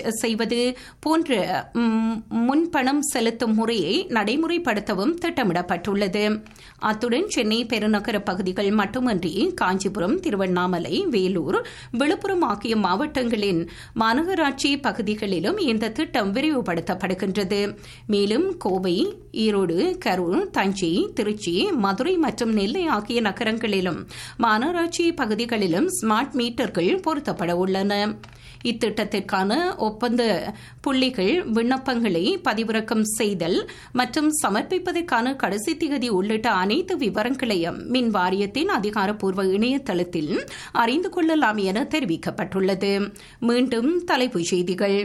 செய்வது போன்ற ம், முன்பணம் செலுத்தும் முறையை நடைமுறைப்படுத்தவும் திட்டமிடப்பட்டுள்ளது அத்துடன் சென்னை பெருநகர பகுதிகள் மட்டுமன்றி காஞ்சிபுரம் திருவண்ணாமலை வேலூர் விழுப்புரம் ஆகிய மாவட்டங்களின் மாநகராட்சி பகுதிகளிலும் இந்த திட்டம் விரிவுபடுத்தப்படுகின்றது மேலும் கோவை ஈரோடு கரூர் தஞ்சை திருச்சி மதுரை மற்றும் நெல்லை ஆகிய நகரங்களிலும் மாநகராட்சி பகுதிகளிலும் ஸ்மார்ட் மீட்டர்கள் பொருத்தப்பட உள்ளன இத்திட்டத்திற்கான ஒப்பந்த புள்ளிகள் விண்ணப்பங்களை பதிவிறக்கம் செய்தல் மற்றும் சமர்ப்பிப்பதற்கான கடைசி திகதி உள்ளிட்ட அனைத்து விவரங்களையும் மின் வாரியத்தின் அதிகாரப்பூர்வ இணையதளத்தில் அறிந்து கொள்ளலாம் என தெரிவிக்கப்பட்டுள்ளது மீண்டும் தலைப்புச் செய்திகள்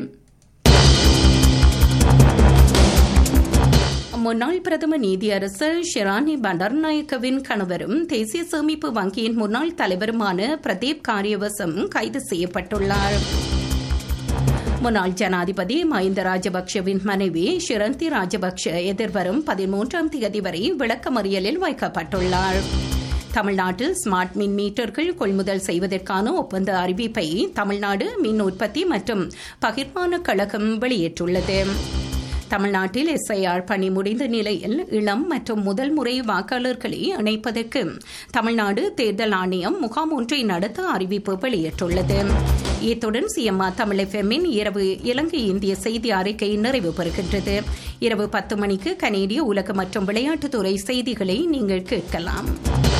முன்னாள் பிரதம நீதியரசர் ஷிரானி பண்டர்நாயக்கவின் கணவரும் தேசிய சேமிப்பு வங்கியின் முன்னாள் தலைவருமான பிரதீப் காரியவசம் கைது செய்யப்பட்டுள்ளார் முன்னாள் ஜனாதிபதி மஹிந்த ராஜபக்ஷவின் மனைவி ஷிரந்தி ராஜபக்ஷ எதிர்வரும் பதிமூன்றாம் தேதி வரை விளக்கமறியலில் வைக்கப்பட்டுள்ளார் தமிழ்நாட்டில் ஸ்மார்ட் மின் மீட்டர்கள் கொள்முதல் செய்வதற்கான ஒப்பந்த அறிவிப்பை தமிழ்நாடு மின் உற்பத்தி மற்றும் பகிர்மான கழகம் வெளியிட்டுள்ளது தமிழ்நாட்டில் எஸ்ஐஆர் பணி முடிந்த நிலையில் இளம் மற்றும் முதல் முறை வாக்காளர்களை இணைப்பதற்கு தமிழ்நாடு தேர்தல் ஆணையம் முகாம் ஒன்றை நடத்த அறிவிப்பு வெளியிட்டுள்ளது இத்துடன் சிஎம்ஆ தமிழ் எஃப்எம்மின் இரவு இலங்கை இந்திய செய்தி அறிக்கை நிறைவு பெறுகின்றது இரவு பத்து மணிக்கு கனேடிய உலக மற்றும் விளையாட்டுத்துறை செய்திகளை நீங்கள் கேட்கலாம்